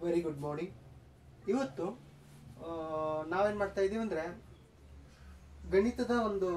Very good morning ಇವತ್ತು ಆ, ನಾವೇನ್ ಮಾಡ್ತಾ ಇದೀವಿ ಅಂದ್ರೆ ಗಣಿತದ ಒಂದು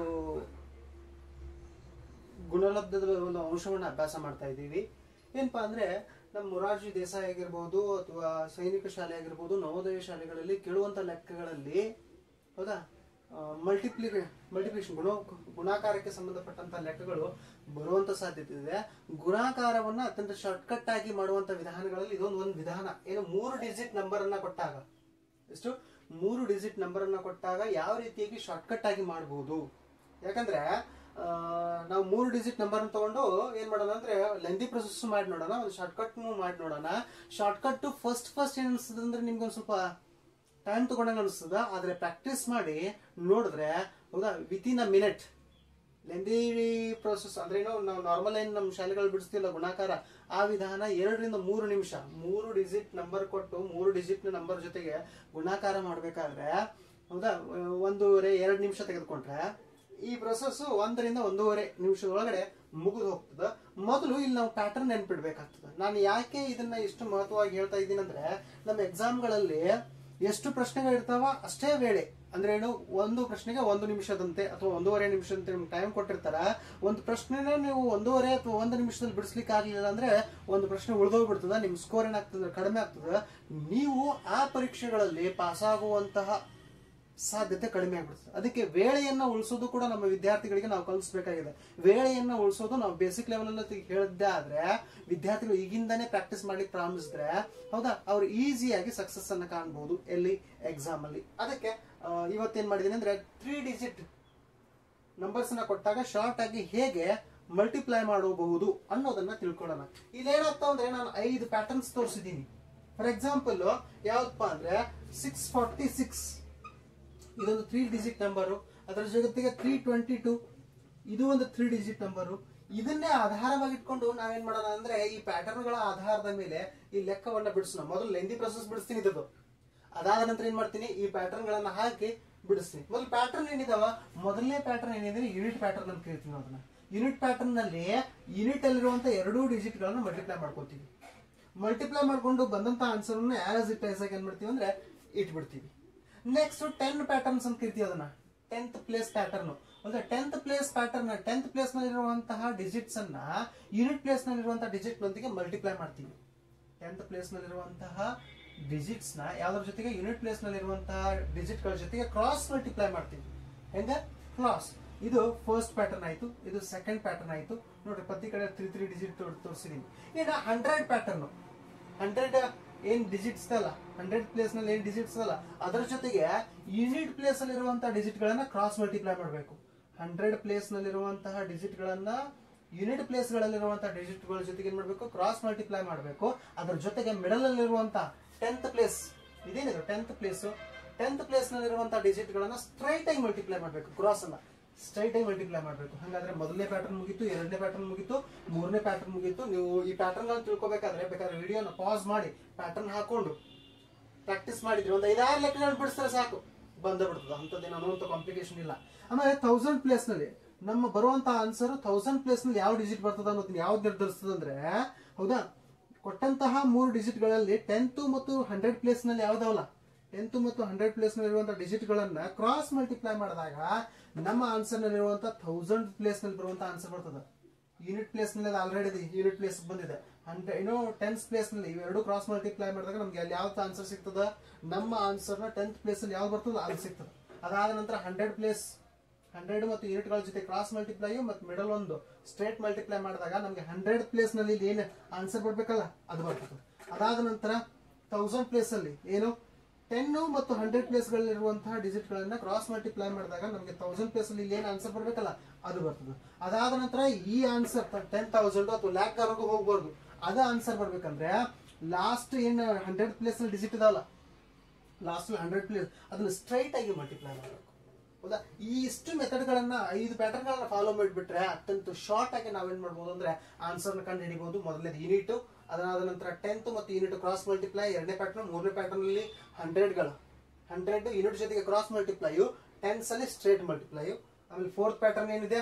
ಗುಣಲಬ್ಧದ ಒಂದು ಅಂಶವನ್ನು ಅಭ್ಯಾಸ ಮಾಡ್ತಾ ಇದ್ದೀವಿ ಏನಪ್ಪಾ ಅಂದ್ರೆ ನಮ್ಮ ಮೊರಾರ್ಜಿ ದೇಸಾಯಿ ಆಗಿರ್ಬೋದು ಅಥವಾ ಸೈನಿಕ ಶಾಲೆ ಆಗಿರ್ಬೋದು ನವೋದಯ ಶಾಲೆಗಳಲ್ಲಿ ಕೇಳುವಂತ ಲೆಕ್ಕಗಳಲ್ಲಿ ಹೌದಾ ಮಲ್ಟಿಪ್ಲಿ ಮಲ್ಟಿಪ್ಲಿಕೇಶನ್ ಗುಣ ಗುಣಾಕಾರಕ್ಕೆ ಸಂಬಂಧಪಟ್ಟಂತ ಲೆಕ್ಕಗಳು ಬರುವಂತ ಸಾಧ್ಯತೆ ಇದೆ ಗುಣಾಕಾರವನ್ನ ಅತ್ಯಂತ ಶಾರ್ಟ್ಕಟ್ ಆಗಿ ಮಾಡುವಂತ ವಿಧಾನಗಳಲ್ಲಿ ಇದೊಂದು ಒಂದು ವಿಧಾನ ಏನು ಮೂರು ಡಿಜಿಟ್ ನಂಬರ್ ಅನ್ನ ಕೊಟ್ಟಾಗ ಎಷ್ಟು ಮೂರು ಡಿಜಿಟ್ ನಂಬರ್ ಅನ್ನ ಕೊಟ್ಟಾಗ ಯಾವ ರೀತಿಯಾಗಿ ಶಾರ್ಟ್ಕಟ್ ಆಗಿ ಮಾಡಬಹುದು ಯಾಕಂದ್ರೆ ಆ, ನಾವು ಮೂರು ಡಿಜಿಟ್ ನಂಬರ್ ತಗೊಂಡು ಏನ್ ಮಾಡೋಣ ಅಂದ್ರೆ ಲೆಂದಿ ಪ್ರೊಸೆಸ್ ಮಾಡಿ ನೋಡೋಣ ಒಂದು ಶಾರ್ಟ್ಕಟ್ ಮಾಡಿ ನೋಡೋಣ ಶಾರ್ಟ್ಕಟ್ ಫಸ್ಟ್ ಫಸ್ಟ್ ಏನ್ ಅನ್ಸ್ತದೆ ಅಂದ್ರೆ ನಿಮ್ಗೆ ಒಂದು ಸ್ವಲ್ಪ ಟೈಮ್ ತಗೊಂಡಂಗ ಅನಿಸ್ತದ ಆದ್ರೆ ಪ್ರಾಕ್ಟೀಸ್ ಮಾಡಿ ನೋಡಿದ್ರೆ ಹೌದಾ within a minute lengthy process ಅಂದ್ರೆ ಏನು ನಾವು ನಾರ್ಮಲ್ ಏನ್ ನಮ್ಮ ಶಾಲೆಗಳು ಬಿಡಿಸ್ತಿಲ್ಲ ಗುಣಾಕಾರ ಆ ವಿಧಾನ ಎರಡರಿಂದ ಮೂರು ನಿಮಿಷ ಮೂರು ಡಿಜಿಟ್ ನಂಬರ್ ಕೊಟ್ಟು ಮೂರು ಡಿಜಿಟ್ ನಂಬರ್ ಜೊತೆಗೆ ಗುಣಾಕಾರ ಮಾಡ್ಬೇಕಾದ್ರೆ ಹೌದಾ ಒಂದೂವರೆ ಎರಡು ನಿಮಿಷ ತೆಗೆದುಕೊಂಡ್ರೆ ಈ ಪ್ರೊಸೆಸ್ ಒಂದರಿಂದ ಒಂದೂವರೆ ನಿಮಿಷದೊಳಗಡೆ ಮುಗಿದು ಹೋಗ್ತದ ಮೊದಲು ಇಲ್ಲಿ ನಾವು ಪ್ಯಾಟರ್ನ್ ನೆನ್ಪಿಡ್ಬೇಕಾಗ್ತದೆ ನಾನು ಯಾಕೆ ಇದನ್ನ ಇಷ್ಟು ಮಹತ್ವವಾಗಿ ಹೇಳ್ತಾ ಇದ್ದೀನಿ ಅಂದ್ರೆ ನಮ್ಮ ಎಕ್ಸಾಮ್ಗಳಲ್ಲಿ ಎಷ್ಟು ಪ್ರಶ್ನೆಗಳು ಇರ್ತಾವ ಅಷ್ಟೇ ವೇಳೆ ಅಂದ್ರೆ ಏನು ಒಂದು ಪ್ರಶ್ನೆಗೆ ಒಂದು ನಿಮಿಷದಂತೆ ಅಥವಾ ಒಂದೂವರೆ ನಿಮಿಷದಂತೆ ನಿಮ್ಗೆ ಟೈಮ್ ಕೊಟ್ಟಿರ್ತಾರ ಒಂದು ಪ್ರಶ್ನೆನ ನೀವು ಒಂದೂವರೆ ಅಥವಾ ಒಂದು ನಿಮಿಷದಲ್ಲಿ ಬಿಡಿಸ್ಲಿಕ್ಕೆ ಆಗ್ಲಿಲ್ಲ ಅಂದ್ರೆ ಒಂದು ಪ್ರಶ್ನೆ ಉಳಿದೋಗ್ಬಿಡ್ತದ ನಿಮ್ ಸ್ಕೋರ್ ಏನಾಗ್ತದೆ ಕಡಿಮೆ ಆಗ್ತದ ನೀವು ಆ ಪರೀಕ್ಷೆಗಳಲ್ಲಿ ಪಾಸ್ ಆಗುವಂತಹ ಸಾಧ್ಯತೆ ಕಡಿಮೆ ಆಗ್ಬಿಡ್ತದೆ ಅದಕ್ಕೆ ವೇಳೆಯನ್ನ ಉಳಿಸೋದು ಕೂಡ ನಮ್ಮ ವಿದ್ಯಾರ್ಥಿಗಳಿಗೆ ನಾವು ಕಲಿಸ್ಬೇಕಾಗಿದೆ ವೇಳೆಯನ್ನ ಉಳಿಸೋದು ನಾವು ಬೇಸಿಕ್ ಲೆವೆಲ್ ಅಲ್ಲಿ ಹೇಳಿದ್ದೆ ಆದ್ರೆ ವಿದ್ಯಾರ್ಥಿಗಳು ಈಗಿಂದಾನೇ ಪ್ರಾಕ್ಟೀಸ್ ಮಾಡ್ಲಿಕ್ಕೆ ಪ್ರಾರಂಭಿಸಿದ್ರೆ ಹೌದಾ ಅವ್ರು ಈಸಿಯಾಗಿ ಸಕ್ಸಸ್ ಅನ್ನ ಕಾಣಬಹುದು ಎಲ್ಲಿ ಎಕ್ಸಾಮ್ ಅಲ್ಲಿ ಅದಕ್ಕೆ ಆ, ಇವತ್ತೇನ್ ಮಾಡಿದೀನಿ ಅಂದ್ರೆ ತ್ರೀ ಡಿಜಿಟ್ ನಂಬರ್ಸ್ ನ ಕೊಟ್ಟಾಗ ಶಾರ್ಟ್ ಆಗಿ ಹೇಗೆ ಮಲ್ಟಿಪ್ಲೈ ಮಾಡಬಹುದು ಅನ್ನೋದನ್ನ ತಿಳ್ಕೊಳ್ಳೋಣ ಇದೇನಾಗ್ತಾ ಅಂದ್ರೆ ನಾನು ಐದು ಪ್ಯಾಟರ್ನ್ಸ್ ತೋರಿಸಿದ್ದೀನಿ ಫಾರ್ ಎಕ್ಸಾಂಪಲ್ ಯಾವ್ದಪ್ಪ ಅಂದ್ರೆ ಸಿಕ್ಸ್ ಫಾರ್ಟಿ ಸಿಕ್ಸ್ ಇದೊಂದು ತ್ರೀ ಡಿಜಿಟ್ ನಂಬರು ಅದರ ಜೊತೆಗೆ ತ್ರೀ ಟ್ವೆಂಟಿ ಟು ಇದು ಒಂದು ತ್ರೀ ಡಿಜಿಟ್ ನಂಬರು ಇದನ್ನೇ ಆಧಾರವಾಗಿ ಇಟ್ಕೊಂಡು ನಾವೇನ್ ಮಾಡೋಣ ಅಂದ್ರೆ ಈ ಪ್ಯಾಟರ್ನ್ ಗಳ ಆಧಾರದ ಮೇಲೆ ಈ ಲೆಕ್ಕವನ್ನ ಬಿಡಿಸೋಣ ಮೊದಲು ಲೆಂದಿ ಪ್ರೊಸೆಸ್ ಬಿಡಿಸ್ತೀನಿ ಇದ್ದು ಅದಾದ ನಂತರ ಏನ್ ಮಾಡ್ತೀನಿ ಈ ಪ್ಯಾಟರ್ನ್ ಗಳನ್ನ ಹಾಕಿ ಬಿಡಿಸ್ತೀನಿ ಮೊದಲು ಪ್ಯಾಟರ್ನ್ ಏನಿದಾವ ಮೊದಲನೇ ಪ್ಯಾಟರ್ನ್ ಏನಿದೆ ಯೂನಿಟ್ ಪ್ಯಾಟರ್ನ್ ಅಂತ ಕರಿತೀವಿ ನಾವು ಅದನ್ನ ಯೂನಿಟ್ ಪ್ಯಾಟರ್ನ್ ನಲ್ಲಿ ಯೂನಿಟ್ ಅಲ್ಲಿರುವಂತ ಎರಡೂ ಡಿಜಿಟ್ ಗಳನ್ನ ಮಲ್ಟಿಪ್ಲೈ ಮಾಡ್ಕೋತೀವಿ ಮಲ್ಟಿಪ್ಲೈ ಮಾಡ್ಕೊಂಡು ಬಂದಂತ ಆನ್ಸರ್ ಆಸ್ ಇಟ್ ಆಸ್ ಆಗಿ ಏನ್ ಮಾಡ್ತೀವಿ ಅಂದ್ರೆ ಇಟ್ಬಿಡ್ತೀವಿ ನೆಕ್ಸ್ಟ್ ಟೆನ್ ಪ್ಯಾಟರ್ನ್ಸ್ ಅಂತ ಕರಿತೀವಿ ಅದನ್ನ ಟೆಂತ್ ಪ್ಲೇಸ್ ಪ್ಯಾಟರ್ನ್ ಅಂದ್ರೆ tenth place pattern tenth place ನಲ್ಲಿರುವಂತಹ ಡಿಜಿಟ್ಸ್ ಅನ್ನ ಯೂನಿಟ್ ಪ್ಲೇಸ್ ನಲ್ಲಿರುವಂತಹ ಡಿಜಿಟ್ ನೊಂದಿಗೆ ಮಲ್ಟಿಪ್ಲೈ ಮಾಡ್ತೀವಿ ಟೆಂತ್ ಪ್ಲೇಸ್ ನಲ್ಲಿರುವಂತಹ ಡಿಜಿಟ್ಸ್ ನ ಯಾವ್ದ್ರ ಜೊತೆಗೆ ಯೂನಿಟ್ ಪ್ಲೇಸ್ ನಲ್ಲಿರುವಂತಹ ಡಿಜಿಟ್ ಗಳ ಜೊತೆಗೆ ಕ್ರಾಸ್ ಮಲ್ಟಿಪ್ಲೈ ಮಾಡ್ತೀವಿ ಹೆಂಗ ಕ್ರಾಸ್ ಇದು ಫಸ್ಟ್ ಪ್ಯಾಟರ್ನ್ ಆಯ್ತು ಇದು ಸೆಕೆಂಡ್ ಪ್ಯಾಟರ್ನ್ ಆಯ್ತು ನೋಡ್ರಿ ಪ್ರತಿ ಕಡೆ ತ್ರೀ ತ್ರೀ ಡಿಜಿಟ್ ತೋರಿಸಿದೀನಿ ಈಗ ಹಂಡ್ರೆಡ್ ಪ್ಯಾಟರ್ನ್ ಹಂಡ್ರೆಡ್ ಏನ್ ಡಿಜಿಟ್ಸ್ ಅಲ್ಲ ಹಂಡ್ರೆಡ್ ಪ್ಲೇಸ್ ನಲ್ಲಿ ಏನ್ ಡಿಜಿಟ್ಸ್ ಅಲ್ಲ ಅದರ ಜೊತೆಗೆ ಯೂನಿಟ್ ಪ್ಲೇಸ್ ಅಲ್ಲಿ ಇರುವಂತಹ ಡಿಜಿಟ್ ಗಳನ್ನ ಕ್ರಾಸ್ ಮಲ್ಟಿಪ್ಲೈ ಮಾಡಬೇಕು ಹಂಡ್ರೆಡ್ ಪ್ಲೇಸ್ ನಲ್ಲಿರುವಂತಹ ಡಿಜಿಟ್ ಗಳನ್ನ ಯೂನಿಟ್ ಪ್ಲೇಸ್ ಗಳಲ್ಲಿರುವಂತಹ ಡಿಜಿಟ್ ಗಳ ಜೊತೆಗೆ ಏನ್ ಮಾಡಬೇಕು ಕ್ರಾಸ್ ಮಲ್ಟಿಪ್ಲೈ ಮಾಡಬೇಕು ಅದರ ಜೊತೆಗೆ ಮಿಡಲ್ ಅಲ್ಲಿರುವಂತಹ ಟೆಂತ್ ಪ್ಲೇಸ್ ಇದೇನಿದು ಟೆಂತ್ ಪ್ಲೇಸ್ ಟೆಂತ್ ಪ್ಲೇಸ್ ನಲ್ಲಿರುವಂತಹ ಡಿಜಿಟ್ ಗಳನ್ನ ಸ್ಟ್ರೈಟ್ ಆಗಿ ಮಲ್ಟಿಪ್ಲೈ ಮಾಡಬೇಕು ಕ್ರಾಸ್ ಅನ್ನ ಸ್ಟ್ರೈಟ್ ಆಗಿ ಮಲ್ಟಿಪ್ಲೈ ಮಾಡಬೇಕು ಹಾಗಾದ್ರೆ ಮೊದಲನೇ ಪ್ಯಾಟರ್ನ್ ಮುಗೀತು ಎರಡನೇ ಪ್ಯಾಟರ್ನ್ ಮುಗೀತು ಮೂರನೇ ಪ್ಯಾಟರ್ನ್ ಮುಗೀತು ನೀವು ಈ ಪ್ಯಾಟರ್ನ್ ಗಳನ್ನ ತಿಳ್ಕೊಬೇಕಾದ್ರೆ ಬೇಕಾದ್ರೆ ವಿಡಿಯೋನ ಪಾಸ್ ಮಾಡಿ ಪ್ಯಾಟರ್ನ್ ಹಾಕೊಂಡು ಪ್ರಾಕ್ಟೀಸ್ ಮಾಡಿದ್ರಿ ಒಂದು ಐದಾರು ಲೆಕ್ಕಗಳು ಬಿಡಿಸಿದ್ರೆ ಸಾಕು ಬಂದ ಬಿಡ್ತದೆ ಅಂಥದ್ದೇನು ಅನ್ನುವಂಥ ಕಾಂಪ್ಲಿಕೇಶನ್ ಇಲ್ಲ ಆಮೇಲೆ ತೌಸಂಡ್ ಪ್ಲೇಸ್ ನಲ್ಲಿ ನಮ್ಮ ಬರುವಂತ ಆನ್ಸರ್ ತೌಸಂಡ್ ಪ್ಲೇಸ್ ನಲ್ಲಿ ಯಾವ ಡಿಜಿಟ್ ಬರ್ತದ ಅನ್ನೋದನ್ನ ಯಾವ್ದು ನಿರ್ಧರಿಸ್ತದೆ ಅಂದ್ರೆ ಹೌದಾ ಕೊಟ್ಟಂತಹ ಮೂರು ಡಿಜಿಟ್ ಗಳಲ್ಲಿ ಟೆಂತ್ ಮತ್ತು ಹಂಡ್ರೆಡ್ ಪ್ಲೇಸ್ ನಲ್ಲಿ ಯಾವ್ದಾವಲ್ಲ ಟೆಂತ್ ಮತ್ತು ಹಂಡ್ರೆಡ್ ಪ್ಲೇಸ್ ನಲ್ಲಿರುವಂತಹ ಡಿಜಿಟ್ ಗಳನ್ನ ಕ್ರಾಸ್ ಮಲ್ಟಿಪ್ಲೈ ಮಾಡಿದಾಗ ನಮ್ಮ ಆನ್ಸರ್ ನಲ್ಲಿರುವಂತಹ ಥೌಸಂಡ್ ಪ್ಲೇಸ್ ನಲ್ಲಿ ಬರುವಂತ ಆನ್ಸರ್ ಬರ್ತದೆ ಯೂನಿಟ್ ಪ್ಲೇಸ್ ನಲ್ಲಿ ಆಲ್ರೆಡಿ ಯೂನಿಟ್ ಪ್ಲೇಸ್ ಬಂದಿದೆ ಹಂಡ್ರೆಡ್ ಏನೋ ಟೆಂತ್ ಪ್ಲೇಸ್ ನಲ್ಲಿ ಇವೆರಡು ಕ್ರಾಸ್ ಮಲ್ಟಿಪ್ಲೈ ಮಾಡಿದಾಗ ನಮ್ಗೆ ಅಲ್ಲಿ ಯಾವ್ದು ಆನ್ಸರ್ ಸಿಗ್ತದ ನಮ್ಮ ಆನ್ಸರ್ ನ ಟೆಂತ್ ಪ್ಲೇಸ್ ಅಲ್ಲಿ ಯಾವ್ದು ಬರ್ತದ ಅದು ಸಿಗ್ತದೆ ಅದಾದ ನಂತರ ಹಂಡ್ರೆಡ್ ಪ್ಲೇಸ್ ಹಂಡ್ರೆಡ್ ಮತ್ತು ಯೂನಿಟ್ ಗಳ ಜೊತೆ ಕ್ರಾಸ್ ಮಲ್ಟಿಪ್ಲೈ ಮತ್ತು ಮಿಡಲ್ ಒಂದು ಸ್ಟ್ರೇಟ್ ಮಲ್ಟಿಪ್ಲೈ ಮಾಡಿದಾಗ ನಮ್ಗೆ ಹಂಡ್ರೆಡ್ ಪ್ಲೇಸ್ ನಲ್ಲಿ ಇಲ್ಲಿ ಏನು ಆನ್ಸರ್ ಬರ್ಬೇಕಲ್ಲ ಅದು ಬರ್ತದೆ ಅದಾದ ನಂತರ ತೌಸಂಡ್ ಪ್ಲೇಸ್ ಅಲ್ಲಿ ಏನು ಟೆನ್ ಮತ್ತು ಹಂಡ್ರೆಡ್ ಪ್ಲೇಸ್ ಗಳಿರುವಂತಹ ಡಿಜಿಟ್ ಗಳನ್ನ ಕ್ರಾಸ್ ಮಲ್ಟಿಪ್ಲೈ ಮಾಡಿದಾಗ ನಮಗೆ ತೌಸಂಡ್ ಪ್ಲೇಸ್ ಅಲ್ಲಿ ಏನ್ ಆನ್ಸರ್ ಬರ್ಬೇಕಲ್ಲ ಅದು ಬರ್ತದೆ ಅದಾದ ನಂತರ ಈ ಆನ್ಸರ್ ಟೆನ್ ತೌಸಂಡ್ ಅಥವಾ ಲ್ಯಾಕ್ ವರೆಗೂ ಹೋಗ್ಬಾರ್ದು ಅದ ಆನ್ಸರ್ ಬರ್ಬೇಕಂದ್ರೆ ಲಾಸ್ಟ್ ಏನ್ ಹಂಡ್ರೆಡ್ ಪ್ಲೇಸ್ ಅಲ್ಲಿ ಡಿಜಿಟ್ ಇದಾವಲ್ಲ ಲಾಸ್ಟ್ ಹಂಡ್ರೆಡ್ ಪ್ಲೇಸ್ ಅದನ್ನ ಸ್ಟ್ರೈಟ್ ಆಗಿ ಮಲ್ಟಿಪ್ಲೈ ಮಾಡಬೇಕು ಹೌದಾ ಈ ಇಷ್ಟು ಮೆಥಡ್ ಗಳನ್ನ ಐದು ಪ್ಯಾಟರ್ನ್ ಗಳನ್ನ ಫಾಲೋ ಮಾಡಿಬಿಟ್ರೆ ಅತ್ಯಂತ ಶಾರ್ಟ್ ಆಗಿ ನಾವೇನ್ ಮಾಡ್ಬೋದು ಅಂದ್ರೆ ಆನ್ಸರ್ ನ ಕಂಡು ಹಿಡಿಬಹುದು ಮೊದಲನೇದು ಯೂನಿಟ್ ಅದಾದ ನಂತರ ಟೆಂತ್ ಮತ್ತು ಯೂನಿಟ್ ಕ್ರಾಸ್ ಮಲ್ಟಿಪ್ಲೈ ಎರಡನೇ ಪ್ಯಾಟರ್ನ್ ಮೂರನೇ ಪ್ಯಾಟರ್ನ್ ಅಲ್ಲಿ ಹಂಡ್ರೆಡ್ ಗಳು ಹಂಡ್ರೆಡ್ ಯೂನಿಟ್ ಜೊತೆಗೆ ಕ್ರಾಸ್ ಮಲ್ಟಿಪ್ಲೈಯು ಟೆನ್ಸ್ ಅಲ್ಲಿ ಸ್ಟ್ರೇಟ್ ಮಲ್ಟಿಪ್ಲೈಯು ಆಮೇಲೆ ಫೋರ್ತ್ ಪ್ಯಾಟರ್ನ್ ಏನಿದೆ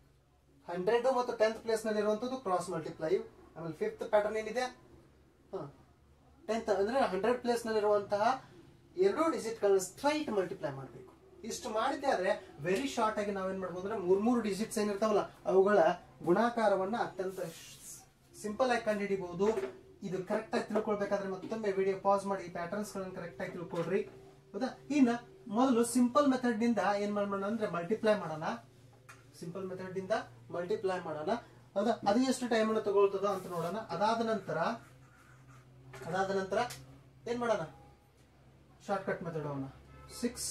ಹಂಡ್ರೆಡ್ ಮತ್ತು ಟೆಂತ್ ಪ್ಲೇಸ್ ನಲ್ಲಿ ಇರುವಂತದ್ದು ಕ್ರಾಸ್ ಮಲ್ಟಿಪ್ಲೈಯು ಆಮೇಲೆ ಫಿಫ್ತ್ ಪ್ಯಾಟರ್ನ್ ಏನಿದೆ ಹ ಟೆಂತ್ ಅಂದ್ರೆ ಹಂಡ್ರೆಡ್ ಪ್ಲೇಸ್ ನಲ್ಲಿರುವಂತಹ ಎರಡೂ ಡಿಜಿಟ್ ಗಳನ್ನ ಸ್ಟ್ರೈಟ್ ಮಲ್ಟಿಪ್ಲೈ ಮಾಡಬೇಕು ಇಷ್ಟು ಮಾಡಿದ್ದೆ ಆದ್ರೆ ವೆರಿ ಶಾರ್ಟ್ ಆಗಿ ನಾವೇನ್ ಮಾಡ್ಬೋದು ಅಂದ್ರೆ ಮೂರ್ ಮೂರು ಡಿಜಿಟ್ಸ್ ಏನಿರ್ತಾವಲ್ಲ ಅವುಗಳ ಗುಣಾಕಾರವನ್ನ ಅತ್ಯಂತ ಸಿಂಪಲ್ ಆಗಿ ಕಂಡುಹಿಡಿಬಹುದು ಇದು ಕರೆಕ್ಟ್ ಆಗಿ ತಿಳ್ಕೊಳ್ಬೇಕಾದ್ರೆ ಮತ್ತೊಮ್ಮೆ ವಿಡಿಯೋ ಪಾಸ್ ಮಾಡಿ ಈ ಪ್ಯಾಟರ್ನ್ಸ್ ಗಳನ್ನ ಕರೆಕ್ಟ್ ಆಗಿ ತಿಳ್ಕೊಳ್ರಿ ಹೌದಾ ಇನ್ನ ಮೊದಲು ಸಿಂಪಲ್ ಮೆಥಡ್ ನಿಂದ ಏನ್ ಮಾಡೋಣ ಅಂದ್ರೆ ಮಲ್ಟಿಪ್ಲೈ ಮಾಡೋಣ ಸಿಂಪಲ್ ಮೆಥಡ್ ಇಂದ ಮಲ್ಟಿಪ್ಲೈ ಮಾಡೋಣ ಹೌದಾ ಅದು ಎಷ್ಟು ಟೈಮ್ ಅನ್ನು ತಗೊಳ್ತದ ಅಂತ ನೋಡೋಣ ಅದಾದ ನಂತರ ಅದಾದ ನಂತರ ಏನ್ ಮಾಡೋಣ ಶಾರ್ಟ್ ಕಟ್ ಮೆಥಡ್ ಅವನ six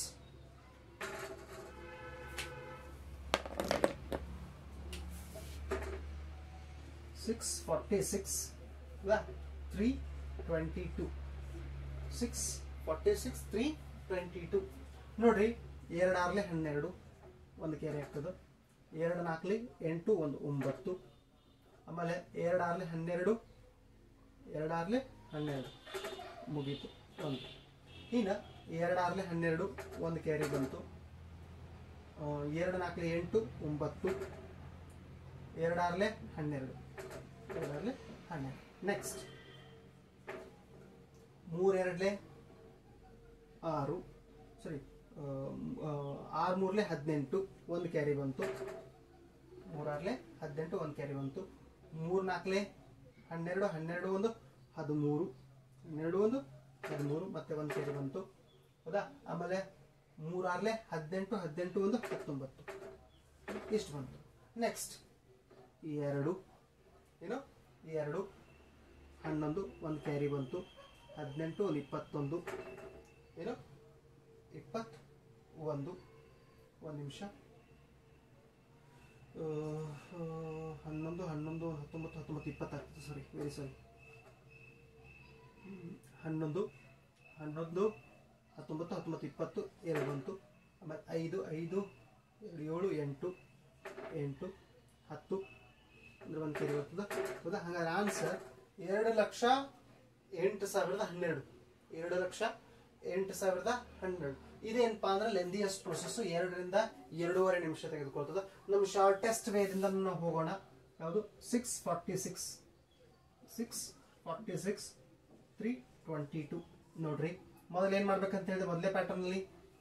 six forty six three twenty two six forty six three twenty two ನೋಡ್ರಿ ಎರಡು ಆರ್ಲೆ ಹನ್ನೆರಡು ಒಂದು ಕೆರೆ ಆಗ್ತದೆ ಎರಡು ನಾಲ್ಕಲಿ ಎಂಟು ಒಂದು ಒಂಬತ್ತು ಆಮೇಲೆ ಎರಡು ಆರ್ಲೆ ಹನ್ನೆರಡು ಎರಡು ಆರ್ಲೆ ಹನ್ನೆರಡು ಮುಗೀತು ಒಂದು ಇನ್ನು ಎರಡು ಆರ್ಲೆ ಹನ್ನೆರಡು ಒಂದು ಕ್ಯಾರಿ ಬಂತು ಆ, ಎರಡು ನಾಲ್ಕಲೆ ಎಂಟು ಒಂಬತ್ತು ಎರಡು ಆರ್ಲೆ ಹನ್ನೆರಡು ಎರಡು ಆರ್ಲೆ ಹನ್ನೆರಡು ನೆಕ್ಸ್ಟ್ ಮೂರೆರಡ್ಲೆ ಆರು ಸರಿ ಆರು ಮೂರ್ಲೆ ಹದಿನೆಂಟು ಒಂದು ಕ್ಯಾರಿ ಬಂತು ಮೂರಾರ್ಲೆ ಹದಿನೆಂಟು ಒಂದು ಕ್ಯಾರಿ ಬಂತು ಮೂರು ನಾಲ್ಕಲೆ ಹನ್ನೆರಡು ಹನ್ನೆರಡು ಒಂದು ಹದಿಮೂರು ಹನ್ನೆರಡು ಒಂದು ಹದಿಮೂರು ಮತ್ತೆ ಒಂದು ಕ್ಯಾರಿ ಬಂತು ಹೌದಾ ಆಮೇಲೆ ಮೂರಾರ್ಲೆ ಹದಿನೆಂಟು ಹದಿನೆಂಟು ಒಂದು ಹತ್ತೊಂಬತ್ತು ಇಷ್ಟು ಬಂತು ನೆಕ್ಸ್ಟ್ ಎರಡು ಏನು ಎರಡು ಹನ್ನೊಂದು ಒಂದು ಕ್ಯಾರಿ ಬಂತು ಹದಿನೆಂಟು ಒಂದು ಇಪ್ಪತ್ತೊಂದು ಏನು ಇಪ್ಪತ್ತ ಒಂದು ಒಂದು ನಿಮಿಷ ಆ, ಆ, ಹನ್ನೊಂದು ಹನ್ನೊಂದು ಹತ್ತೊಂಬತ್ತು ಹತ್ತೊಂಬತ್ತು ಇಪ್ಪತ್ತಾಗ್ತದೆ ಸಾರಿ ವೆರಿ ಸಾರಿ ಹನ್ನೊಂದು ಹನ್ನೊಂದು ಹತ್ತೊಂಬತ್ತು ಹತ್ತೊಂಬತ್ತು ಇಪ್ಪತ್ತು ಎರಡು ಬಂತು ಆಮೇಲೆ ಐದು ಐದು ಎರಡು ಏಳು ಎಂಟು ಎಂಟು ಹತ್ತು ಅಂದ್ರೆ ಒಂದು ಕೆರೆ ಬರ್ತದೆ ಹೌದಾ ಹಾಗಾದ್ರೆ ಆನ್ಸರ್ ಎರಡು ಲಕ್ಷ ಎಂಟು ಸಾವಿರದ ಹನ್ನೆರಡು ಎರಡು ಲಕ್ಷ ಎಂಟು ಸಾವಿರದ ಹನ್ನೆರಡು ಇದೇನಪ್ಪಾ ಅಂದ್ರೆ ಲೆಂದಿಯಸ್ಟ್ ಪ್ರೊಸೆಸ್ ಎರಡರಿಂದ ಎರಡೂವರೆ ನಿಮಿಷ ತೆಗೆದುಕೊಳ್ತದೆ ನಮ್ಮ ಶಾರ್ಟೆಸ್ಟ್ ವೇದಿಂದ ನಾವು ಹೋಗೋಣ ಯಾವುದು six forty six six forty six three twenty two ನೋಡ್ರಿ ಮೊದಲು ಏನು ಮಾಡ್ಬೇಕಂತ ಹೇಳಿದ್ರೆ ಮೊದಲೇ ಪ್ಯಾಟರ್ನಲ್ಲಿ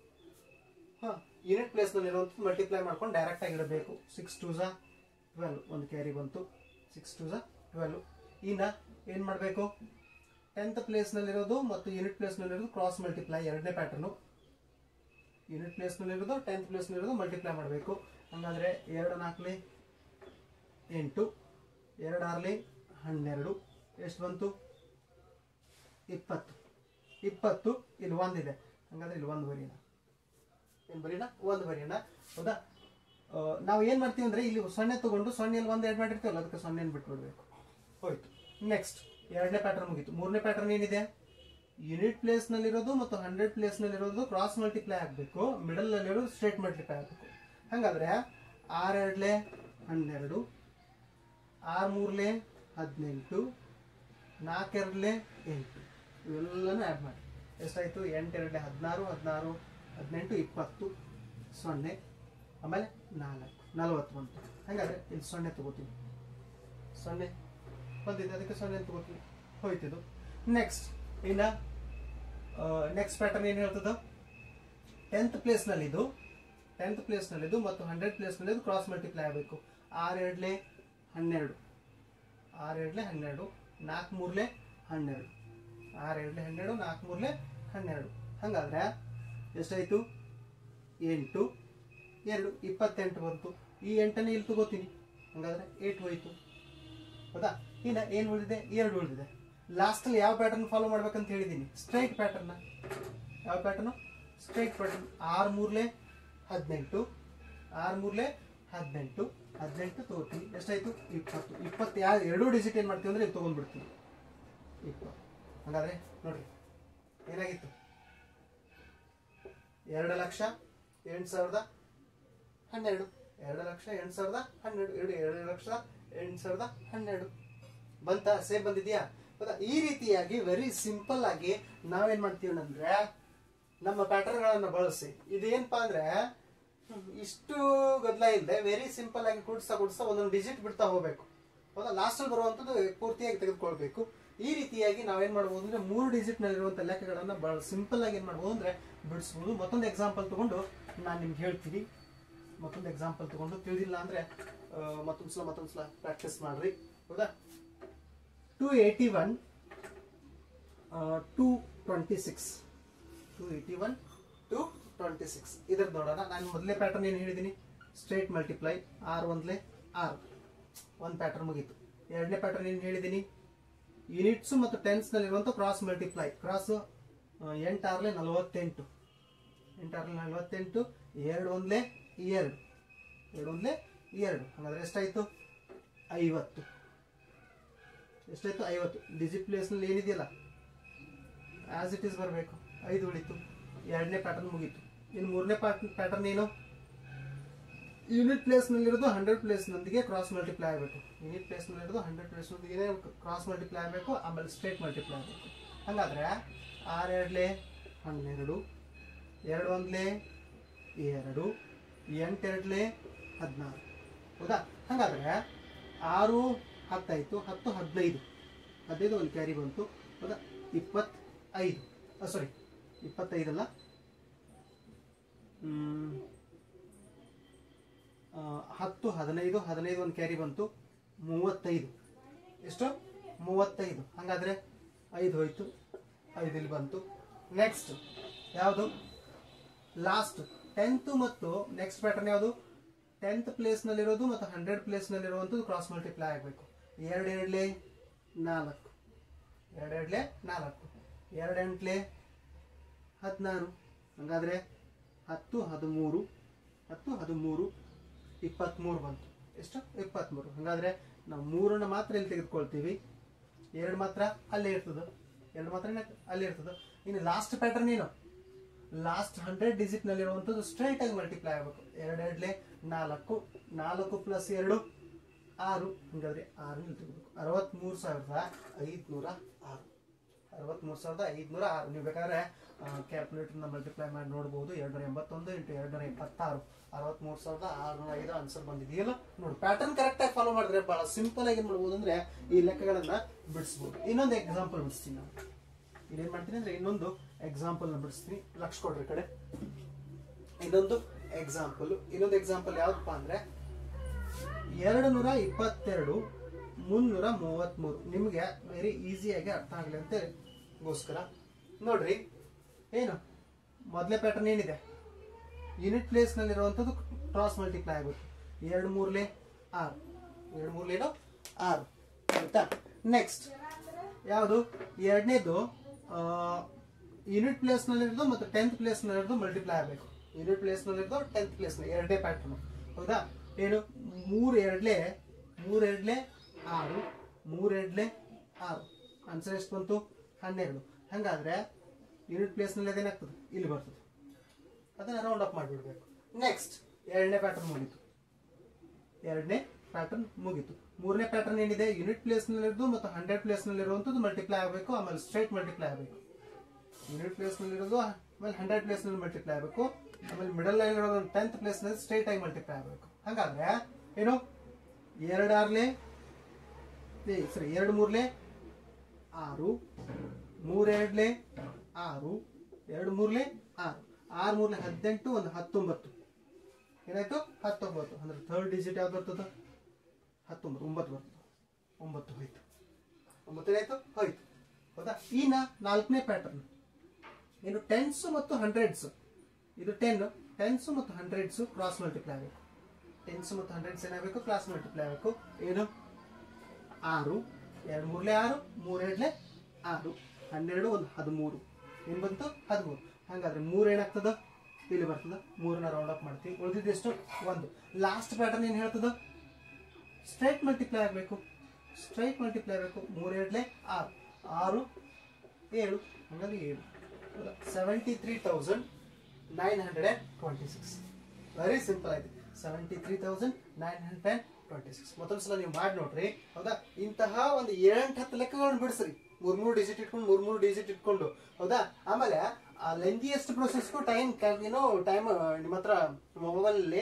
ಹಾಂ ಯೂನಿಟ್ ಪ್ಲೇಸ್ನಲ್ಲಿ ಇರುವಂಥದ್ದು ಮಲ್ಟಿಪ್ಲೈ ಮಾಡ್ಕೊಂಡು ಡೈರೆಕ್ಟ್ ಆಗಿ ಇಡಬೇಕು ಸಿಕ್ಸ್ ಟೂ ಝಾ ಟ್ವೆಲ್ ಒಂದು ಕ್ಯಾರಿ ಬಂತು ಸಿಕ್ಸ್ ಟೂ ಝಾ ಟ್ವೆಲ್ ಇನ್ನು ಏನು ಮಾಡಬೇಕು ಟೆಂತ್ ಪ್ಲೇಸ್ನಲ್ಲಿರೋದು ಮತ್ತು ಯೂನಿಟ್ ಪ್ಲೇಸ್ನಲ್ಲಿರೋದು ಕ್ರಾಸ್ ಮಲ್ಟಿಪ್ಲೈ ಎರಡನೇ ಪ್ಯಾಟರ್ನು ಯೂನಿಟ್ ಪ್ಲೇಸ್ನಲ್ಲಿರೋದು ಟೆಂತ್ ಪ್ಲೇಸ್ನಲ್ಲಿರೋದು ಮಲ್ಟಿಪ್ಲೈ ಮಾಡಬೇಕು ಹಂಗಾದ್ರೆ ಎರಡು ನಾಲ್ಕಲಿ ಎಂಟು ಎರಡು ಆರ್ಲಿ ಹನ್ನೆರಡು ಎಷ್ಟು ಬಂತು ಇಪ್ಪತ್ತು ಇಪ್ಪತ್ತು ಇಲ್ಲಿ ಒಂದಿದೆ ಹಂಗಾದ್ರೆ ಇಲ್ಲಿ ಒಂದು ಬರೀನ ಏನು ಬರೀನ ಒಂದು ಬರೀನ ಹೌದಾ ಆ, ನಾವು ಏನು ಮಾಡ್ತೀವಿ ಅಂದ್ರೆ ಇಲ್ಲಿ ಸೊನ್ನೆ ತಗೊಂಡು ಸೊನ್ನೆಯಲ್ಲಿ ಒಂದು ಎರಡು ಮಾಡಿರ್ತೀವಲ್ಲ ಅದಕ್ಕೆ ಸೊನ್ನೆಯನ್ನು ಬಿಟ್ಬಿಡ್ಬೇಕು ಹೋಯ್ತು ನೆಕ್ಸ್ಟ್ ಎರಡನೇ ಪ್ಯಾಟರ್ನ್ ಮುಗೀತು ಮೂರನೇ ಪ್ಯಾಟರ್ನ್ ಏನಿದೆ ಯೂನಿಟ್ ಪ್ಲೇಸ್ ನಲ್ಲಿರೋದು ಮತ್ತು ಹಂಡ್ರೆಡ್ ಪ್ಲೇಸ್ ನಲ್ಲಿರೋದು ಕ್ರಾಸ್ ಮಲ್ಟಿಪ್ಲೈ ಆಗಬೇಕು ಮಿಡಲ್ ನಲ್ಲಿರೋದು ಸ್ಟ್ರೇಟ್ ಮಲ್ಟಿಪ್ಲೈ ಆಗಬೇಕು ಹಾಗಾದ್ರೆ ಆರ್ ಎರಡ್ಲೆ ಹನ್ನೆರಡು ಆರು ಮೂರ್ಲೆ ಹದಿನೆಂಟು ನಾಲ್ಕೆರಡ್ಲೆ ಎಂಟು ಇವೆಲ್ಲನೂ ಆ್ಯಡ್ ಮಾಡಿ ಎಷ್ಟಾಯಿತು ಎಂಟೆರಡ್ಲೆ ಹದಿನಾರು ಹದಿನಾರು ಹದಿನೆಂಟು ಇಪ್ಪತ್ತು ಸೊನ್ನೆ ಆಮೇಲೆ ನಾಲ್ಕು ನಲವತ್ತು ಬಂತು ಹಾಗಾದ್ರೆ ಇಲ್ಲಿ ಸೊನ್ನೆ ತಗೋತೀವಿ ಸೊನ್ನೆ ಬಂದಿದೆ ಅದಕ್ಕೆ ಸೊನ್ನೆ ತಗೋತೀವಿ ಹೋಯ್ತಿದು ನೆಕ್ಸ್ಟ್ ಇನ್ನು ನೆಕ್ಸ್ಟ್ ಪ್ಯಾಟರ್ನ್ ಏನು ಹೇಳ್ತದ ಟೆಂತ್ ಪ್ಲೇಸ್ನಲ್ಲಿದ್ದು ಟೆಂತ್ ಪ್ಲೇಸ್ನಲ್ಲಿದ್ದು ಮತ್ತು ಹಂಡ್ರೆಡ್ ಪ್ಲೇಸ್ನಲ್ಲಿದ್ದು ಕ್ರಾಸ್ ಮಲ್ಟಿಪ್ಲೈ ಆಗಬೇಕು ಆರು ಎರಡ್ಲೆ ಹನ್ನೆರಡು ಆರು ಎರಡ್ಲೆ ಹನ್ನೆರಡು ನಾಲ್ಕು ಮೂರ್ಲೆ ಹನ್ನೆರಡು ಆರು ಎರಡ್ಲೆ ಹನ್ನೆರಡು ನಾಲ್ಕು ಮೂರ್ಲೆ ಹನ್ನೆರಡು ಹಾಗಾದ್ರೆ ಎಷ್ಟಾಯಿತು ಎಂಟು ಎರಡು ಇಪ್ಪತ್ತೆಂಟು ಬಂತು ಈ ಎಂಟನೇ ಇಲ್ಲಿ ತಗೋತೀನಿ ಹಾಗಾದ್ರೆ ಏಟ್ ಹೋಯ್ತು ಹೌದಾ ಇನ್ನು ಏನು ಉಳಿದಿದೆ ಎರಡು ಉಳಿದಿದೆ ಲಾಸ್ಟಲ್ಲಿ ಯಾವ ಪ್ಯಾಟರ್ನ್ ಫಾಲೋ ಮಾಡ್ಬೇಕಂತ ಹೇಳಿದ್ದೀನಿ ಸ್ಟ್ರೈಟ್ ಪ್ಯಾಟರ್ನ ಯಾವ ಪ್ಯಾಟರ್ನು ಸ್ಟ್ರೈಟ್ ಪ್ಯಾಟರ್ನ್ ಆರು ಮೂರ್ಲೆ ಹದಿನೆಂಟು ಆರು ಮೂರ್ಲೆ ಹದಿನೆಂಟು ಹದಿನೆಂಟು ತಗೋತೀನಿ ಎಷ್ಟಾಯ್ತು ಇಪ್ಪತ್ತು ಇಪ್ಪತ್ತು ಯಾವ ಎರಡೂ ಡಿಜಿಟ್ ಏನು ಮಾಡ್ತೀವಿ ಅಂದ್ರೆ ಇಲ್ಲಿ ತೊಗೊಂಡ್ಬಿಡ್ತೀವಿ ಇಪ್ಪತ್ತು ಹಾಗಾದ್ರೆ ನೋಡ್ರಿ ಏನಾಗಿತ್ತು ಎರಡು ಲಕ್ಷ ಎಂಟು ಸಾವಿರದ ಹನ್ನೆರಡು ಎರಡು ಲಕ್ಷ ಎಂಟು ಸಾವಿರದ ಹನ್ನೆರಡು ಎರಡು ಎರಡು ಲಕ್ಷ ಎಂಟು ಸಾವಿರದ ಹನ್ನೆರಡು ಬಂತ ಸೇಮ್ ಬಂದಿದ್ಯಾ ಹೌದಾ ಈ ರೀತಿಯಾಗಿ ವೆರಿ ಸಿಂಪಲ್ ಆಗಿ ನಾವೇನ್ ಮಾಡ್ತೀವಿ ಅಂದ್ರೆ ನಮ್ಮ ಪ್ಯಾಟರ್ನ್ ಗಳನ್ನ ಬಳಸಿ ಇದೇನಪ್ಪಾ ಅಂದ್ರೆ ಹ್ಮ್, ಇಷ್ಟು ಗದ್ದಲ ಇಲ್ಲದೆ ವೆರಿ ಸಿಂಪಲ್ ಆಗಿ ಕೂಡಿಸ್ತಾ ಕೂಡಿಸ್ತಾ ಒಂದೊಂದು ಡಿಜಿಟ್ ಬಿಡ್ತಾ ಹೋಗ್ಬೇಕು ಹೌದಾ ಲಾಸ್ಟ್ ಅಲ್ಲಿ ಬರುವಂತದ್ದು ಪೂರ್ತಿಯಾಗಿ ತೆಗೆದುಕೊಳ್ಬೇಕು ಈ ರೀತಿಯಾಗಿ ನಾವೇನ್ ಮಾಡ್ಬೋದು ಅಂದ್ರೆ ಮೂರು ಡಿಜಿಟ್ ನಲ್ಲಿರುವಂತ ಲೆಕ್ಕಗಳನ್ನ ಬಹಳ ಸಿಂಪಲ್ ಆಗಿ ಏನ್ ಮಾಡ್ಬೋದು ಅಂದ್ರೆ ಬಿಡಿಸ್ಬೋದು ಮತ್ತೊಂದು ಎಕ್ಸಾಂಪಲ್ ತಗೊಂಡು ನಾನು ನಿಮ್ಗೆ ಹೇಳ್ತೀನಿ ಮತ್ತೊಂದು ಎಕ್ಸಾಂಪಲ್ ತಗೊಂಡು ತಿಳಿದಿಲ್ಲ ಅಂದ್ರೆ ಆ, ಮತ್ತೊಂದ್ ಸಲ ಮತ್ತೊಂದ್ ಸಲ ಪ್ರಾಕ್ಟೀಸ್ ಮಾಡ್ರಿ ಹೌದಾ two eighty one two twenty six two eighty one two twenty six ಇದ್ರದ್ದು ನೋಡೋಣ ನಾನು ಮೊದಲೇ ಪ್ಯಾಟರ್ನ್ ಏನು ಹೇಳಿದ್ದೀನಿ ಸ್ಟ್ರೇಟ್ ಮಲ್ಟಿಪ್ಲೈ ಆರ್ ಒಂದ್ಲೆ ಆರ್ ಒಂದು ಪ್ಯಾಟರ್ನ್ ಮುಗೀತು ಎರಡನೇ ಪ್ಯಾಟರ್ನ್ ಏನು ಹೇಳಿದ್ದೀನಿ ಯೂನಿಟ್ಸ್ ಮತ್ತು ಟೆನ್ಸ್ ನಲ್ಲಿರುವಂಥ ಕ್ರಾಸ್ ಮಲ್ಟಿಪ್ಲೈ ಕ್ರಾಸ್ ಎಂಟಾರ್ಲೆ ನಲವತ್ತೆಂಟು ಎಂಟಾರ್ಲೆ ನಲವತ್ತೆಂಟು ಎರಡು ಒಂದ್ಲೆ ಎರಡು ಎರಡು ಒಂದ್ಲೆ ಎರಡು ಹಾಗಾದ್ರೆ ಎಷ್ಟಾಯ್ತು ಐವತ್ತು ಎಷ್ಟಾಯ್ತು ಐವತ್ತು ಡಿಜಿಟ್ ಪ್ಲೇಸ್ನಲ್ಲಿ ಏನಿದೆಯಲ್ಲ ಆಸ್ ಇಟ್ ಈಸ್ ಬರಬೇಕು ಐದು ಉಳಿತು ಎರಡನೇ ಪ್ಯಾಟರ್ನ್ ಮುಗೀತು ಇನ್ನು ಮೂರನೇ ಪ್ಯಾಟರ್ನ್ ಏನು ಯೂನಿಟ್ ಪ್ಲೇಸ್ನಲ್ಲಿರೋದು ಹಂಡ್ರೆಡ್ ಪ್ಲೇಸ್ನೊಂದಿಗೆ ಕ್ರಾಸ್ ಮಲ್ಟಿಪ್ಲೈ ಆಗಬೇಕು ಯೂನಿಟ್ ಪ್ಲೇಸ್ನಲ್ಲಿರೋದು ಹಂಡ್ರೆಡ್ ಪ್ಲೇಸ್ನೊಂದಿಗೆ ಕ್ರಾಸ್ ಮಲ್ಟಿಪ್ಲೈ ಆಗಬೇಕು ಆಮೇಲೆ ಸ್ಟ್ರೇಟ್ ಮಲ್ಟಿಪ್ಲೈ ಆಗಬೇಕು ಹಾಗಾದ್ರೆ ಆರು ಎರಡ್ಲೆ ಹನ್ನೆರಡು ಎರಡು ಒಂದ್ಲೆ ಎರಡು ಎಂಟೆರಡ್ಲೆ ಹದಿನಾರು ಹೌದಾ ಹಾಗಾದ್ರೆ ಆರು ಹತ್ತಾಯ್ತು ಹತ್ತು ಹದಿನೈದು ಹದಿನೈದು ಒಂದು ಕ್ಯಾರಿ ಬಂತು ಹೌದಾ ಇಪ್ಪತ್ತೈದು ಸಾರಿ ಇಪ್ಪತ್ತೈದಲ್ಲ ಹ್ಮ್. ಆ, ಹತ್ತು ಹದಿನೈದು ಹದಿನೈದು ಒಂದು ಕ್ಯಾರಿ ಬಂತು ಮೂವತ್ತೈದು ಎಷ್ಟು ಮೂವತ್ತೈದು ಹಾಗಾದ್ರೆ ಐದು ಹೋಯ್ತು ಐದು ಇಲ್ಲಿ ಬಂತು ನೆಕ್ಸ್ಟ್ ಯಾವುದು ಲಾಸ್ಟ್ ಟೆಂತ್ ಮತ್ತು ನೆಕ್ಸ್ಟ್ ಪ್ಯಾಟರ್ನ್ ಯಾವುದು ಟೆಂತ್ ಪ್ಲೇಸ್ನಲ್ಲಿರೋದು ಮತ್ತು ಹಂಡ್ರೆಡ್ ಪ್ಲೇಸ್ನಲ್ಲಿರುವಂಥದ್ದು ಕ್ರಾಸ್ ಮಲ್ಟಿಪ್ಲೈ ಆಗಬೇಕು ಎರಡು ಎರಡ್ಲೆ ನಾಲ್ಕು ಎರಡು ಎರಡ್ಲೆ ನಾಲ್ಕು ಎರಡು ಎಂಟ್ಲೆ ಹದಿನಾರು ಹಾಗಾದ್ರೆ ಹತ್ತು ಹದಿಮೂರು ಹತ್ತು ಹದಿಮೂರು ಇಪ್ಪತ್ತ್ಮೂರು ಬಂತು ಎಷ್ಟು ಇಪ್ಪತ್ತ್ಮೂರು ಹಾಗಾದ್ರೆ ನಾವು ಮೂರನ್ನ ಮಾತ್ರ ಇಲ್ಲಿ ತೆಗೆದುಕೊಳ್ತೀವಿ ಎರಡು ಮಾತ್ರ ಅಲ್ಲೇ ಇರ್ತದೆ ಎರಡು ಮಾತ್ರ ಅಲ್ಲೇ ಇರ್ತದೆ ಇನ್ನು ಲಾಸ್ಟ್ ಪ್ಯಾಟರ್ನ್ ಏನು ಲಾಸ್ಟ್ ಹಂಡ್ರೆಡ್ ಡಿಜಿಟ್ ನಲ್ಲಿರುವಂಥದ್ದು ಸ್ಟ್ರೈಟ್ ಆಗಿ ಮಲ್ಟಿಪ್ಲೈ ಆಗಬೇಕು ಎರಡು ಎರಡ್ಲೆ ನಾಲ್ಕು ನಾಲ್ಕು ಪ್ಲಸ್ ಎರಡು ಆರು ಹಾಗಾದ್ರೆ ಆರು ಇಲ್ಲಿ ತೆಗಿಬೇಕು ಅರವತ್ತ್ಮೂರು ಸಾವಿರದ ಐದುನೂರ ಆರು ಅರವತ್ತ್ಮೂರು ಸಾವಿರದ ಐದುನೂರ ಆರು ನೀವು ಬೇಕಾದ್ರೆ ಕ್ಯಾಲ್ಕುಲೇಟರ್ನ ಮಲ್ಟಿಪ್ಲೈ ಮಾಡಿ ನೋಡ್ಬೋದು ಎರಡುನೂರ ಎಂಬತ್ತೊಂದು ಇಂಟು ಎರಡುನೂರ ಎಪ್ಪತ್ತಾರು ಅರವತ್ತ್ಮೂರು ಸಾವಿರದ ಆರುನೂರ ಐದು ಆನ್ಸರ್ ಬಂದಿದೆಯಲ್ಲ ನೋಡಿ ಪ್ಯಾಟರ್ನ್ ಕರೆಕ್ಟಾಗಿ ಫಾಲೋ ಮಾಡಿದ್ರೆ ಬಹಳ ಸಿಂಪಲ್ ಆಗಿ ಏನು ಮಾಡ್ಬೋದು ಅಂದ್ರೆ ಈ ಲೆಕ್ಕಗಳನ್ನ ಬಿಡಿಸ್ಬೋದು ಇನ್ನೊಂದು ಎಕ್ಸಾಂಪಲ್ ಬಿಡಿಸ್ತೀನಿ ನಾನು ಇದೇನ್ ಮಾಡ್ತೀನಿ ಅಂದ್ರೆ ಇನ್ನೊಂದು ಎಕ್ಸಾಂಪಲ್ ನ ಬಿಡಿಸ್ತೀನಿ ಲಕ್ಷ ಕೊಡ್ರಿ ಈ ಕಡೆ ಇನ್ನೊಂದು ಎಕ್ಸಾಂಪಲ್ ಇನ್ನೊಂದು ಎಕ್ಸಾಂಪಲ್ ಯಾವ್ದಪ್ಪ ಅಂದ್ರೆ ಎರಡು ನೂರ ಇಪ್ಪತ್ತೆರಡು ಮುನ್ನೂರ ಮೂವತ್ತ್ಮೂರು ನಿಮಗೆ ವೆರಿ ಈಸಿಯಾಗಿ ಅರ್ಥ ಆಗಲಿ ಅಂತ ಗೋಸ್ಕರ ನೋಡ್ರಿ ಏನು ಮೊದಲೇ ಪ್ಯಾಟರ್ನ್ ಏನಿದೆ ಯೂನಿಟ್ ಪ್ಲೇಸ್ನಲ್ಲಿರುವಂಥದ್ದು ಕ್ರಾಸ್ ಮಲ್ಟಿಪ್ಲೈ ಆಗುತ್ತೆ ಎರಡು ಮೂರ್ಲೆ ಆರು ಎರಡು ಮೂರ್ಲೇನು ಆರು ಆಯ್ತಾ ನೆಕ್ಸ್ಟ್ ಯಾವುದು ಎರಡನೇದು ಯೂನಿಟ್ ಪ್ಲೇಸ್ನಲ್ಲಿರೋದು ಮತ್ತು ಟೆಂತ್ ಪ್ಲೇಸ್ನಲ್ಲಿರೋದು ಮಲ್ಟಿಪ್ಲೈ ಆಗಬೇಕು ಯೂನಿಟ್ ಪ್ಲೇಸ್ನಲ್ಲಿರೋದು ಟೆಂತ್ ಪ್ಲೇಸ್ನ ಎರಡನೇ ಪ್ಯಾಟರ್ನ್ ಹೌದಾ ಏನು ಮೂರು ಎರಡ್ಲೆ ಮೂರು ಎರಡ್ಲೆ ಆರು ಮೂರು ಎರಡ್ಲೆ ಆರು ಆನ್ಸರ್ ಎಷ್ಟು ಬಂತು ಹನ್ನೆರಡು ಹಾಗಾದ್ರೆ ಯೂನಿಟ್ ಪ್ಲೇಸ್ನಲ್ಲಿ ಅದೇನಾಗ್ತದೆ ಇಲ್ಲಿ ಬರ್ತದೆ ಅದನ್ನ ರೌಂಡ್ ಅಪ್ ಮಾಡಿಬಿಡ್ಬೇಕು ನೆಕ್ಸ್ಟ್ ಎರಡನೇ ಪ್ಯಾಟರ್ನ್ ಮುಗೀತು ಎರಡನೇ ಪ್ಯಾಟರ್ನ್ ಮುಗೀತು ಮೂರನೇ ಪ್ಯಾಟರ್ನ್ ಏನಿದೆ ಯೂನಿಟ್ ಪ್ಲೇಸ್ ನಲ್ಲಿರೋದು ಮತ್ತು ಹಂಡ್ರೆಡ್ ಪ್ಲೇಸ್ ನಲ್ಲಿರುವಂಥದ್ದು ಮಲ್ಟಿಪ್ಲೈ ಆಗಬೇಕು ಆಮೇಲೆ ಸ್ಟ್ರೈಟ್ ಮಲ್ಟಿಪ್ಲೈ ಆಗಬೇಕು ಯೂನಿಟ್ ಪ್ಲೇಸ್ ನಲ್ಲಿರೋದು ಆಮೇಲೆ ಹಂಡ್ರೆಡ್ ಪ್ಲೇಸ್ ನಲ್ಲಿ ಮಲ್ಟಿಪ್ಲೈ ಆಗಬೇಕು ಆಮೇಲೆ ಮಿಡಲ್ ಇರೋದು ಟೆಂತ್ ಪ್ಲೇಸ್ ನಲ್ಲಿ ಸ್ಟ್ರೈಟ್ ಆಗಿ ಮಲ್ಟಿಪ್ಲೈ ಆಗಬೇಕು ಹಾಗಾದ್ರೆ ಏನು ಎರಡಾರ್ಲೆ ಸರಿ ಎರಡು ಮೂರ್ಲೆ ಆರು ಮೂರೆರಡ್ಲೆ ಆರು ಎರಡು ಮೂರ್ಲೆ ಆರು ಆರು ಮೂರ್ಲೆ ಹದಿನೆಂಟು ಒಂದು ಹತ್ತೊಂಬತ್ತು ಏನಾಯ್ತು ಹತ್ತೊಂಬತ್ತು ಅಂದ್ರೆ ಥರ್ಡ್ ಡಿಜಿಟ್ ಯಾವ್ದು ಬರ್ತದ ಹತ್ತೊಂಬತ್ತು ಒಂಬತ್ತು ಬರ್ತದೆ ಒಂಬತ್ತು ಹೋಯ್ತು ಒಂಬತ್ತು ಏನಾಯ್ತು ಹೋಯ್ತು ಹೌದಾ ಇನ್ನ ನಾಲ್ಕನೇ ಪ್ಯಾಟರ್ನ್ ಏನು ಟೆನ್ಸ್ ಮತ್ತು ಹಂಡ್ರೆಡ್ಸ್ ಇದು ಟೆನ್ ಟೆನ್ಸ್ ಮತ್ತು ಹಂಡ್ರೆಡ್ಸ್ ಕ್ರಾಸ್ ಮಲ್ಟಿಪ್ಲೈ ಆಗಬೇಕು ಟೆನ್ಸ್ ಮತ್ತು ಹಂಡ್ರೆಡ್ಸ್ ಏನಾಗಬೇಕು ಕ್ರಾಸ್ ಮಲ್ಟಿಪ್ಲೈ ಆಗಬೇಕು ಏನು ಆರು ಎರಡು ಮೂರ್ಲೆ ಆರು ಮೂರೆರಡ್ಲೆ ಆರು ಹನ್ನೆರಡು ಒಂದು ಹದಿಮೂರು ಏನು ಬಂತು ಹದಿಮೂರು ಹಾಗಾದ್ರೆ ಮೂರು ಏನಾಗ್ತದ ಇಲ್ಲಿ ಬರ್ತದ ಮೂರನ್ನ ರೌಂಡ್ ಅಪ್ ಮಾಡ್ತೀವಿ ಉಳಿದಿದ್ದು ಎಷ್ಟು ಒಂದು ಲಾಸ್ಟ್ ಪ್ಯಾಟರ್ನ್ ಏನು ಹೇಳ್ತದ ಸ್ಟ್ರೈಟ್ ಮಲ್ಟಿಪ್ಲೈ ಆಗಬೇಕು ಸ್ಟ್ರೈಟ್ ಮಲ್ಟಿಪ್ಲೈ ಆಗಬೇಕು ಮೂರೆರಡ್ಲೆ ಆರು ಆರು ಏಳು ಹಾಗಾಗಿ ಏಳು seventy three thousand nine hundred and twenty six very simple ಆಗಿದೆ seventy three thousand nine hundred and twenty six ಮತ್ತೊಂದ್ಸಲ ನೀವು ಮಾಡಿ ನೋಡ್ರಿ ಹೌದಾ ಇಂತಹ ಒಂದು ಏಳೆಂಟು ಹತ್ತು ಲೆಕ್ಕಗಳನ್ನ ಬಿಡಿಸ್ರಿ ಮೂರ್ ಮೂರು ಡಿಜಿಟ್ ಇಟ್ಕೊಂಡು ಮೂರ್ ಮೂರು ಡಿಜಿಟ್ ಇಟ್ಕೊಂಡು ಹೌದಾ ಆಮೇಲೆ ಆ ಲೆಂದಿಯೆಸ್ಟ್ ಪ್ರೊಸೆಸ್ಗೂ ಟೈಮ್ ಏನೋ ಟೈಮ್ ನಿಮ್ಮ ಹತ್ರ ಮೊಬೈಲಲ್ಲಿ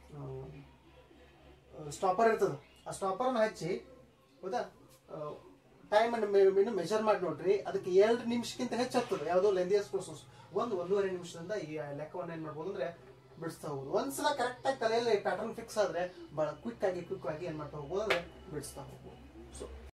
ಸ್ಟಾಪರ್ ಇರ್ತದೆ ಆ ಸ್ಟಾಪರ್ನ ಹಚ್ಚಿ ಹೌದಾ ಟೈಮ್ ಅನ್ನು ಮೆಜರ್ ಮಾಡಿ ನೋಡ್ರಿ ಅದಕ್ಕೆ ಎರಡು ನಿಮಿಷಕ್ಕಿಂತ ಹೆಚ್ಚು ಹತ್ತದ ಯಾವುದೋ ಲೆಂದಿಯಸ್ ಪ್ರೋಸೆಸ್ ಒಂದು ಒಂದೂವರೆ ನಿಮಿಷದಿಂದ ಈ ಲೆಕ್ಕವನ್ನು ಏನ್ ಮಾಡ್ಬೋದು ಅಂದ್ರೆ ಬಿಡಿಸ್ತಾ ಹೋಗ್ಬೋದು ಒಂದ್ಸಲ ಕರೆಕ್ಟ್ ಆಗಿ ತಲೆಯಲ್ಲಿ ಪ್ಯಾಟರ್ನ್ ಫಿಕ್ಸ್ ಆದ್ರೆ ಬಹಳ ಕ್ವಿಕ್ ಆಗಿ ಕ್ವಿಕ್ ಆಗಿ ಏನ್ ಮಾಡ್ತಾ ಹೋಗ್ಬೋದು ಅಂದ್ರೆ ಬಿಡಿಸ್ತಾ ಹೋಗ್ಬೋದು ಸೊ